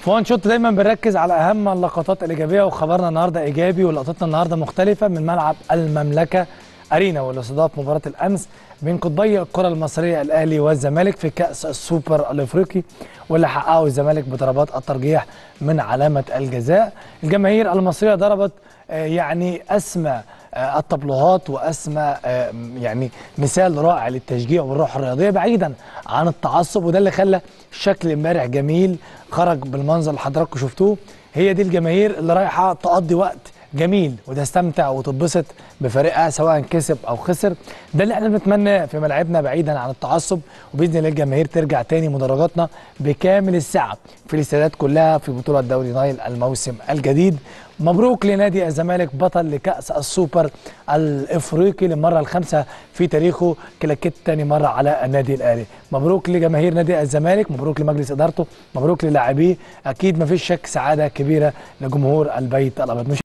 في وان شوت دايما بنركز على اهم اللقطات الايجابيه وخبرنا النهارده ايجابي ولقطتنا النهارده مختلفه من ملعب المملكه ارينا واللي استضاف مباراه الامس بين قطبي الكره المصريه الاهلي والزمالك في كاس السوبر الافريقي واللي حققه الزمالك بضربات الترجيح من علامه الجزاء الجماهير المصريه ضربت آه، يعني اسمى آه، الطبلوهات واسمى آه، يعني مثال رائع للتشجيع والروح الرياضيه بعيدا عن التعصب وده اللي خلى الشكل امبارح جميل خرج بالمنظر اللي حضراتكم شفتوه هي دي الجماهير اللي رايحه تقضي وقت جميل وتستمتع وتتبسط بفريقها سواء كسب او خسر ده اللي احنا بنتمناه في ملاعبنا بعيدا عن التعصب وباذن الله الجماهير ترجع تاني مدرجاتنا بكامل السعه في الاستادات كلها في بطوله دوري نايل الموسم الجديد مبروك لنادي الزمالك بطل لكاس السوبر الافريقي للمره الخامسه في تاريخه كلاكيت تاني مره على النادي الاهلي مبروك لجماهير نادي الزمالك مبروك لمجلس ادارته مبروك للاعبيه اكيد مفيش شك سعاده كبيره لجمهور البيت الابيض